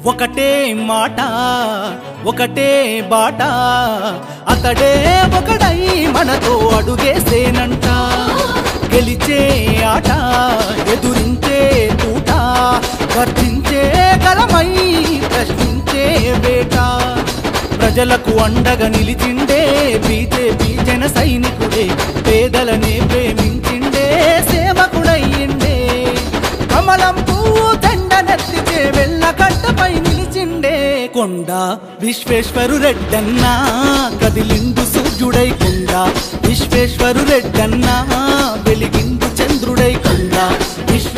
ఒకటే మాట ఒకటే బాట అతడే ఒకడై మనతో అడుగేసేనంట గెలిచే ఆట ఎదురించే తూట గర్జించే గలమై ప్రశ్నించే వేట ప్రజలకు అండగా నిలిచిండే బీజేపీ జన సైనికుడే పేదలనే ప్రేమించిండే సేవకుడయ్యిండే కమలం పువ్వు దండనెత్తిచే వెళ్ళ కట్టపై నిలిచిండే కొండ విశ్వేశ్వరు రెడ్డన్నా కదిలిండు సూర్యుడై కొండ విశ్వేశ్వరు రెడ్డన్నా వెలిగిండు చంద్రుడై కొండ విశ్వ